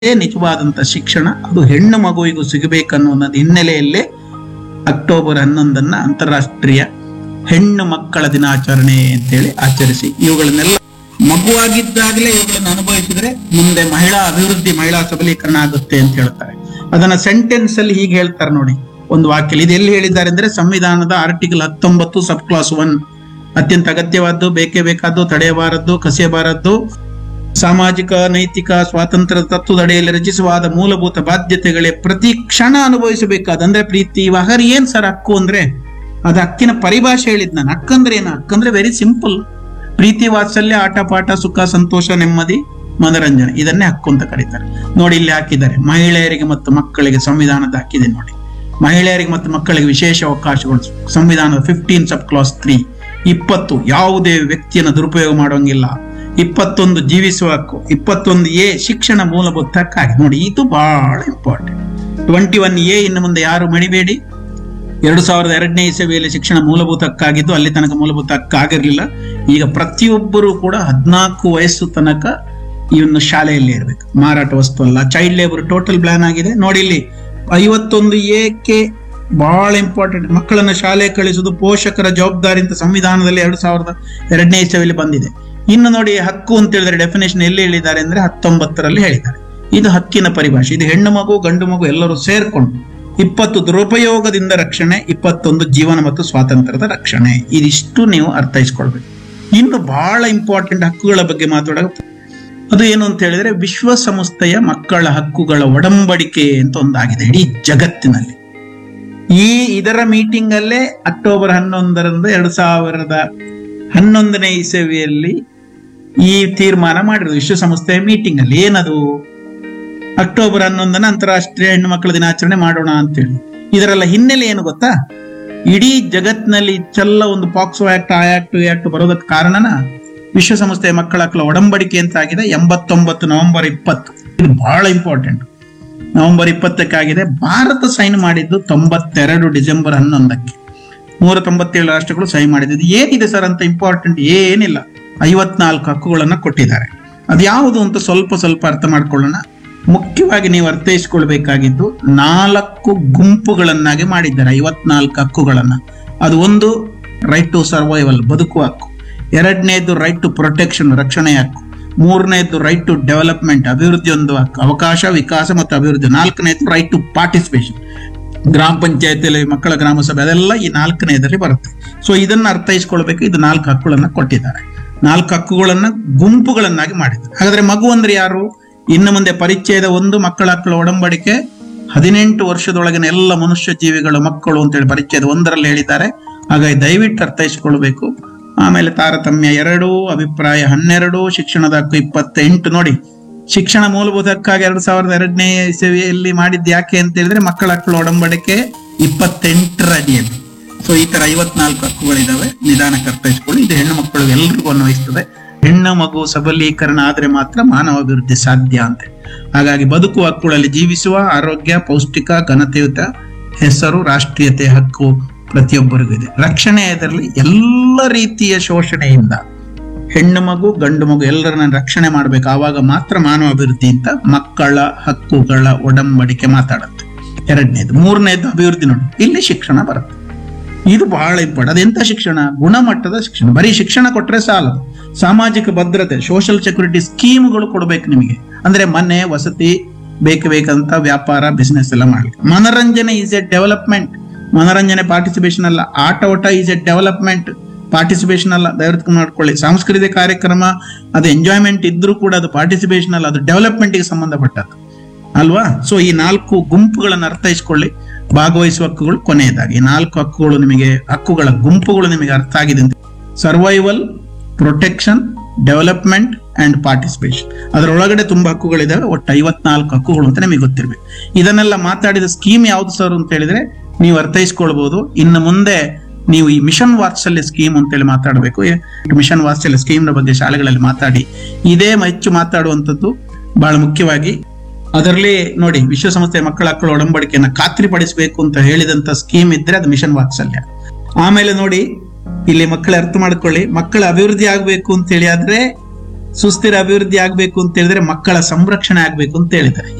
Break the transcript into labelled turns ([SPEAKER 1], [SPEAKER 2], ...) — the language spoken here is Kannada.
[SPEAKER 1] ನಿಜವಾದಂತ ಶಿಕ್ಷಣ ಅದು ಹೆಣ್ಣು ಮಗುವಿಗೂ ಸಿಗಬೇಕನ್ನುವ ಹಿನ್ನೆಲೆಯಲ್ಲೇ ಅಕ್ಟೋಬರ್ ಹನ್ನೊಂದನ್ನ ಅಂತಾರಾಷ್ಟ್ರೀಯ ಹೆಣ್ಣು ಮಕ್ಕಳ ದಿನಾಚರಣೆ ಅಂತೇಳಿ ಆಚರಿಸಿ ಇವುಗಳನ್ನೆಲ್ಲ ಮಗುವಾಗಿದ್ದಾಗಲೇ ಇವುಗಳನ್ನು ಅನುಭವಿಸಿದ್ರೆ ಮುಂದೆ ಮಹಿಳಾ ಅಭಿವೃದ್ಧಿ ಮಹಿಳಾ ಸಬಲೀಕರಣ ಆಗುತ್ತೆ ಅಂತ ಹೇಳ್ತಾರೆ ಅದನ್ನ ಸೆಂಟೆನ್ಸ್ ಅಲ್ಲಿ ಹೀಗೆ ಹೇಳ್ತಾರೆ ನೋಡಿ ಒಂದು ವಾಕ್ಯ ಇದು ಎಲ್ಲಿ ಹೇಳಿದ್ದಾರೆ ಅಂದ್ರೆ ಸಂವಿಧಾನದ ಆರ್ಟಿಕಲ್ ಹತ್ತೊಂಬತ್ತು ಸಬ್ ಕ್ಲಾಸ್ ಒನ್ ಅತ್ಯಂತ ಅಗತ್ಯವಾದ್ದು ಬೇಕೇ ಬೇಕಾದ್ದು ತಡೆಯಬಾರದ್ದು ಕಸಿಯಬಾರದ್ದು ಸಾಮಾಜಿಕ ನೈತಿಕ ಸ್ವಾತಂತ್ರ್ಯ ತತ್ವದಡಿಯಲ್ಲಿ ರಚಿಸುವಾದ ಮೂಲಭೂತ ಬಾಧ್ಯತೆಗಳೇ ಪ್ರತಿ ಕ್ಷಣ ಅನುಭವಿಸಬೇಕಾದ ಅಂದ್ರೆ ಪ್ರೀತಿ ವಹರ್ ಏನ್ ಸರ್ ಹಕ್ಕು ಅಂದ್ರೆ ಅದು ಹಕ್ಕಿನ ಪರಿಭಾಷೆ ಹೇಳಿದ್ ನಾನು ಹಕ್ಕಂದ್ರೆ ಏನು ಹಕ್ಕಂದ್ರೆ ವೆರಿ ಸಿಂಪಲ್ ಪ್ರೀತಿ ವಾತ್ಸಲ್ಯ ಆಟ ಪಾಠ ಸುಖ ಸಂತೋಷ ನೆಮ್ಮದಿ ಮನರಂಜನೆ ಇದನ್ನೇ ಹಕ್ಕು ಅಂತ ಕರೀತಾರೆ ನೋಡಿ ಇಲ್ಲಿ ಹಾಕಿದ್ದಾರೆ ಮಹಿಳೆಯರಿಗೆ ಮತ್ತು ಮಕ್ಕಳಿಗೆ ಸಂವಿಧಾನದ ಹಾಕಿದೆ ನೋಡಿ ಮಹಿಳೆಯರಿಗೆ ಮತ್ತು ಮಕ್ಕಳಿಗೆ ವಿಶೇಷ ಅವಕಾಶಗಳು ಸಂವಿಧಾನದ ಫಿಫ್ಟೀನ್ ಸಬ್ ಕ್ಲಾಸ್ ತ್ರೀ ಇಪ್ಪತ್ತು ಯಾವುದೇ ವ್ಯಕ್ತಿಯನ್ನು ದುರುಪಯೋಗ ಮಾಡುವಂಗಿಲ್ಲ ಇಪ್ಪತ್ತೊಂದು ಜೀವಿಸುವ ಹಕ್ಕು ಇಪ್ಪತ್ತೊಂದು ಎ ಶಿಕ್ಷಣ ಮೂಲಭೂತ ಹಕ್ಕಾಗಿ ನೋಡಿ ಇದು ಬಹಳ ಇಂಪಾರ್ಟೆಂಟ್ ಟ್ವೆಂಟಿ ಒನ್ ಎ ಇನ್ನು ಮುಂದೆ ಯಾರು ಮಣಿಬೇಡಿ ಎರಡು ಸಾವಿರದ ಎರಡನೇ ಇಸವಿಯಲ್ಲಿ ಶಿಕ್ಷಣ ಮೂಲಭೂತ ಹಕ್ಕಾಗಿದ್ದು ಅಲ್ಲಿ ತನಕ ಮೂಲಭೂತ ಹಕ್ಕಾಗಿರ್ಲಿಲ್ಲ ಈಗ ಪ್ರತಿಯೊಬ್ಬರು ಕೂಡ ಹದಿನಾಲ್ಕು ವಯಸ್ಸು ತನಕ ಇವನ್ನು ಶಾಲೆಯಲ್ಲಿ ಇರಬೇಕು ಮಾರಾಟ ವಸ್ತು ಅಲ್ಲ ಚೈಲ್ಡ್ ಲೇಬರ್ ಟೋಟಲ್ ಬ್ಲಾನ್ ಆಗಿದೆ ನೋಡಿ ಇಲ್ಲಿ ಐವತ್ತೊಂದು ಏಕೆ ಬಹಳ ಇಂಪಾರ್ಟೆಂಟ್ ಮಕ್ಕಳನ್ನ ಶಾಲೆ ಕಳಿಸುವುದು ಪೋಷಕರ ಜವಾಬ್ದಾರಿ ಅಂತ ಸಂವಿಧಾನದಲ್ಲಿ ಎರಡು ಸಾವಿರದ ಎರಡನೇ ಇಸವಿಯಲ್ಲಿ ಬಂದಿದೆ ಇನ್ನು ನೋಡಿ ಹಕ್ಕು ಅಂತ ಹೇಳಿದ್ರೆ ಡೆಫಿನೇಷನ್ ಎಲ್ಲಿ ಹೇಳಿದ್ದಾರೆ ಅಂದ್ರೆ ಹತ್ತೊಂಬತ್ತರಲ್ಲಿ ಹೇಳಿದ್ದಾರೆ ಇದು ಹಕ್ಕಿನ ಪರಿಭಾಷೆ ಇದು ಹೆಣ್ಣು ಮಗು ಗಂಡು ಮಗು ಎಲ್ಲರೂ ಸೇರ್ಕೊಂಡು ಇಪ್ಪತ್ತು ದುರುಪಯೋಗದಿಂದ ರಕ್ಷಣೆ ಇಪ್ಪತ್ತೊಂದು ಜೀವನ ಮತ್ತು ಸ್ವಾತಂತ್ರ್ಯದ ರಕ್ಷಣೆ ಇದಿಷ್ಟು ನೀವು ಅರ್ಥೈಸ್ಕೊಳ್ಬೇಕು ಇನ್ನು ಬಹಳ ಇಂಪಾರ್ಟೆಂಟ್ ಹಕ್ಕುಗಳ ಬಗ್ಗೆ ಮಾತಾಡೋ ಅದು ಏನು ಅಂತ ಹೇಳಿದ್ರೆ ವಿಶ್ವಸಂಸ್ಥೆಯ ಮಕ್ಕಳ ಹಕ್ಕುಗಳ ಒಡಂಬಡಿಕೆ ಅಂತ ಒಂದಾಗಿದೆ ಇಡೀ ಜಗತ್ತಿನಲ್ಲಿ ಈ ಇದರ ಮೀಟಿಂಗ್ ಅಲ್ಲೇ ಅಕ್ಟೋಬರ್ ಹನ್ನೊಂದರಂದು ಎರಡು ಸಾವಿರದ ಹನ್ನೊಂದನೇ ಇಸವಿಯಲ್ಲಿ ಈ ತೀರ್ಮಾನ ಮಾಡಿರೋದು ವಿಶ್ವಸಂಸ್ಥೆಯ ಮೀಟಿಂಗ್ ಅಲ್ಲಿ ಏನದು ಅಕ್ಟೋಬರ್ ಹನ್ನೊಂದನ ಅಂತಾರಾಷ್ಟ್ರೀಯ ಹೆಣ್ಣು ಮಕ್ಕಳ ದಿನಾಚರಣೆ ಮಾಡೋಣ ಅಂತೇಳಿ ಇದರೆಲ್ಲ ಹಿನ್ನೆಲೆ ಏನು ಗೊತ್ತಾ ಇಡೀ ಜಗತ್ತಿನಲ್ಲಿ ಚೆಲ್ಲ ಒಂದು ಪಾಕ್ಸೋ ಆಕ್ಟ್ ಆ ಆಕ್ಟ್ ಈ ಆಕ್ಟ್ ಬರೋದಕ್ಕೆ ಕಾರಣನ ವಿಶ್ವಸಂಸ್ಥೆಯ ಮಕ್ಕಳ ಹಕ್ಕಳ ಒಡಂಬಡಿಕೆ ಅಂತ ಆಗಿದೆ ಎಂಬತ್ತೊಂಬತ್ತು ನವೆಂಬರ್ ಇಪ್ಪತ್ತು ಇದು ಬಹಳ ಇಂಪಾರ್ಟೆಂಟ್ ನವೆಂಬರ್ ಇಪ್ಪತ್ತಕ್ಕಾಗಿದೆ ಭಾರತ ಸೈನ್ ಮಾಡಿದ್ದು ತೊಂಬತ್ತೆರಡು ಡಿಸೆಂಬರ್ ಹನ್ನೊಂದಕ್ಕೆ ನೂರ ತೊಂಬತ್ತೇಳು ರಾಷ್ಟ್ರಗಳು ಸಹಿ ಮಾಡಿದ್ದು ಇದು ಏನಿದೆ ಸರ್ ಅಂತ ಇಂಪಾರ್ಟೆಂಟ್ ಏನಿಲ್ಲ ಐವತ್ನಾಲ್ಕು ಹಕ್ಕುಗಳನ್ನ ಕೊಟ್ಟಿದ್ದಾರೆ ಅದು ಯಾವುದು ಅಂತ ಸ್ವಲ್ಪ ಸ್ವಲ್ಪ ಅರ್ಥ ಮಾಡ್ಕೊಳ್ಳೋಣ ಮುಖ್ಯವಾಗಿ ನೀವು ಅರ್ಥೈಸ್ಕೊಳ್ಬೇಕಾಗಿದ್ದು ನಾಲ್ಕು ಗುಂಪುಗಳನ್ನಾಗಿ ಮಾಡಿದ್ದಾರೆ ಐವತ್ನಾಲ್ಕು ಹಕ್ಕುಗಳನ್ನ ಅದು ಒಂದು ರೈಟ್ ಟು ಸರ್ವೈವಲ್ ಬದುಕುವ ಹಕ್ಕು ಎರಡನೇದು ರೈಟ್ ಟು ಪ್ರೊಟೆಕ್ಷನ್ ರಕ್ಷಣೆ ಹಕ್ಕು ಮೂರನೇದು ರೈಟ್ ಟು ಡೆವಲಪ್ಮೆಂಟ್ ಅಭಿವೃದ್ಧಿ ಒಂದು ಹಕ್ಕು ಅವಕಾಶ ವಿಕಾಸ ಮತ್ತು ಅಭಿವೃದ್ಧಿ ನಾಲ್ಕನೇದು ರೈಟ್ ಟು ಪಾರ್ಟಿಸಿಪೇಷನ್ ಗ್ರಾಮ ಪಂಚಾಯತಿಯಲ್ಲಿ ಮಕ್ಕಳ ಗ್ರಾಮ ಸಭೆ ಅದೆಲ್ಲ ಈ ನಾಲ್ಕನೇದರಲ್ಲಿ ಬರುತ್ತೆ ಸೊ ಇದನ್ನ ಅರ್ಥೈಸ್ಕೊಳ್ಬೇಕು ಇದು ನಾಲ್ಕು ಹಕ್ಕುಗಳನ್ನ ಕೊಟ್ಟಿದ್ದಾರೆ ನಾಲ್ಕು ಹಕ್ಕುಗಳನ್ನ ಗುಂಪುಗಳನ್ನಾಗಿ ಮಾಡಿದ್ದಾರೆ ಹಾಗಾದ್ರೆ ಮಗು ಅಂದ್ರೆ ಯಾರು ಇನ್ನು ಮುಂದೆ ಪರಿಚಯದ ಒಂದು ಮಕ್ಕಳ ಹಕ್ಕಳ ಒಡಂಬಡಿಕೆ ಹದಿನೆಂಟು ವರ್ಷದೊಳಗಿನ ಎಲ್ಲ ಮನುಷ್ಯ ಜೀವಿಗಳು ಮಕ್ಕಳು ಅಂತೇಳಿ ಪರಿಚಯದ ಒಂದರಲ್ಲಿ ಹೇಳಿದ್ದಾರೆ ಹಾಗಾಗಿ ದಯವಿಟ್ಟು ಅರ್ಥೈಸಿಕೊಳ್ಬೇಕು ಆಮೇಲೆ ತಾರತಮ್ಯ ಎರಡು ಅಭಿಪ್ರಾಯ ಹನ್ನೆರಡು ಶಿಕ್ಷಣದ ಹಕ್ಕು ಇಪ್ಪತ್ತೆಂಟು ನೋಡಿ ಶಿಕ್ಷಣ ಮೂಲಭೂತ ಹಕ್ಕಾಗಿ ಎರಡ್ ಸಾವಿರದ ಎರಡನೇ ಇಸವಿಯಲ್ಲಿ ಮಾಡಿದ್ದು ಯಾಕೆ ಅಂತ ಹೇಳಿದ್ರೆ ಮಕ್ಕಳ ಹಕ್ಕಳ ಒಡಂಬಡಿಕೆ ಇಪ್ಪತ್ತೆಂಟರ ಅಡಿಯಲ್ಲಿ ಸೊ ಈ ತರ ಐವತ್ನಾಲ್ಕು ಹಕ್ಕುಗಳಿದಾವೆ ನಿಧಾನಕ್ಕೆ ಅರ್ಥೈಸ್ಕೊಳ್ಳಿ ಇದು ಹೆಣ್ಣು ಮಕ್ಕಳು ಎಲ್ರಿಗೂ ಅನ್ವಯಿಸ್ತದೆ ಹೆಣ್ಣು ಮಗು ಸಬಲೀಕರಣ ಆದ್ರೆ ಮಾತ್ರ ಮಾನವ ಅಭಿವೃದ್ಧಿ ಸಾಧ್ಯ ಅಂತ ಹಾಗಾಗಿ ಬದುಕುವ ಹಕ್ಕುಗಳಲ್ಲಿ ಜೀವಿಸುವ ಆರೋಗ್ಯ ಪೌಷ್ಟಿಕ ಘನತೆಯುತ ಹೆಸರು ರಾಷ್ಟ್ರೀಯತೆ ಹಕ್ಕು ಪ್ರತಿಯೊಬ್ಬರಿಗೂ ಇದೆ ರಕ್ಷಣೆ ಇದರಲ್ಲಿ ಎಲ್ಲ ರೀತಿಯ ಶೋಷಣೆಯಿಂದ ಹೆಣ್ಣು ಮಗು ಗಂಡು ಮಗು ಎಲ್ಲರನ್ನ ರಕ್ಷಣೆ ಮಾಡಬೇಕು ಆವಾಗ ಮಾತ್ರ ಮಾನವ ಅಭಿವೃದ್ಧಿ ಅಂತ ಮಕ್ಕಳ ಹಕ್ಕುಗಳ ಒಡಂಬಡಿಕೆ ಮಾತಾಡುತ್ತೆ ಎರಡನೇದು ಮೂರನೇದು ಅಭಿವೃದ್ಧಿ ನೋಡಿ ಇಲ್ಲಿ ಶಿಕ್ಷಣ ಬರುತ್ತೆ ಇದು ಬಹಳ ಇಂಪಾರ್ಟೆಂಟ್ ಅದೆಂತ ಶಿಕ್ಷಣ ಗುಣಮಟ್ಟದ ಶಿಕ್ಷಣ ಬರೀ ಶಿಕ್ಷಣ ಕೊಟ್ರೆ ಸಾಲದು ಸಾಮಾಜಿಕ ಭದ್ರತೆ ಸೋಷಿಯಲ್ ಸೆಕ್ಯೂರಿಟಿ ಸ್ಕೀಮ್ಗಳು ಕೊಡ್ಬೇಕು ನಿಮಗೆ ಅಂದ್ರೆ ಮನೆ ವಸತಿ ಬೇಕು ಬೇಕಂತ ವ್ಯಾಪಾರ ಬಿಸ್ನೆಸ್ ಎಲ್ಲ ಮಾಡ್ಲಿಕ್ಕೆ ಮನರಂಜನೆ ಈಸ್ ಎ ಡೆವಲಪ್ಮೆಂಟ್ ಮನರಂಜನೆ ಪಾರ್ಟಿಸಿಪೇಷನ್ ಅಲ್ಲ ಆಟ ಓಟ ಈಸ್ ಎ ಡೆವಲಪ್ಮೆಂಟ್ ಪಾರ್ಟಿಸಿಪೇಷನ್ ಅಲ್ಲ ದಯವಿಟ್ಟು ಮಾಡ್ಕೊಳ್ಳಿ ಸಾಂಸ್ಕೃತಿಕ ಕಾರ್ಯಕ್ರಮ ಅದು ಎಂಜಾಯ್ಮೆಂಟ್ ಇದ್ರೂ ಕೂಡ ಅದು ಪಾರ್ಟಿಸಿಪೇಷನ್ ಅಲ್ಲ ಅದು ಡೆವಲಪ್ಮೆಂಟ್ಗೆ ಸಂಬಂಧಪಟ್ಟದ್ದು ಅಲ್ವಾ ಸೊ ಈ ನಾಲ್ಕು ಗುಂಪುಗಳನ್ನು ಅರ್ಥೈಸ್ಕೊಳ್ಳಿ ಭಾಗವಹಿಸುವ ಹಕ್ಕುಗಳು ಕೊನೆಯದಾಗಿ ಈ ನಾಲ್ಕು ಹಕ್ಕುಗಳು ನಿಮಗೆ ಹಕ್ಕುಗಳ ಗುಂಪುಗಳು ನಿಮಗೆ ಅರ್ಥ ಆಗಿದೆ ಅಂತ survival protection development and participation ಅದರೊಳಗಡೆ ತುಂಬಾ ಹಕ್ಕುಗಳಿದಾವೆ ಒಟ್ಟು ಐವತ್ನಾಲ್ಕು ಹಕ್ಕುಗಳು ಅಂತ ನಿಮಗೆ ಗೊತ್ತಿರಬೇಕು ಇದನ್ನೆಲ್ಲ ಮಾತಾಡಿದ ಸ್ಕೀಮ್ ಯಾವ್ದು ಸರ್ ಅಂತ ಹೇಳಿದ್ರೆ ನೀವು ಅರ್ಥೈಸ್ಕೊಳ್ಬಹುದು ಇನ್ನು ಮುಂದೆ ನೀವು ಈ ಮಿಷನ್ ವಾತ್ಸಲ್ಯ ಸ್ಕೀಮ್ ಅಂತೇಳಿ ಮಾತಾಡಬೇಕು ಮಿಷನ್ ವಾತ್ಸಲ್ಯ ಸ್ಕೀಮ್ ಬಗ್ಗೆ ಶಾಲೆಗಳಲ್ಲಿ ಮಾತಾಡಿ ಇದೇ ಹೆಚ್ಚು ಮಾತಾಡುವಂಥದ್ದು ಬಹಳ ಮುಖ್ಯವಾಗಿ ಅದರಲ್ಲಿ ನೋಡಿ ವಿಶ್ವಸಂಸ್ಥೆ ಮಕ್ಕಳ ಹಕ್ಕಳ ಒಡಂಬಡಿಕೆಯನ್ನ ಖಾತ್ರಿಪಡಿಸಬೇಕು ಅಂತ ಹೇಳಿದಂತ ಸ್ಕೀಮ್ ಇದ್ರೆ ಅದು ಮಿಷನ್ ವಾತ್ಸಲ್ಯ ಆಮೇಲೆ ನೋಡಿ ಇಲ್ಲಿ ಮಕ್ಕಳ ಅರ್ಥ ಮಾಡ್ಕೊಳ್ಳಿ ಮಕ್ಕಳ ಅಭಿವೃದ್ಧಿ ಆಗಬೇಕು ಅಂತ ಹೇಳಿ ಆದ್ರೆ ಸುಸ್ಥಿರ ಅಭಿವೃದ್ಧಿ ಆಗ್ಬೇಕು ಅಂತ ಹೇಳಿದ್ರೆ ಮಕ್ಕಳ ಸಂರಕ್ಷಣೆ ಆಗ್ಬೇಕು ಅಂತ ಹೇಳಿದ್ದಾರೆ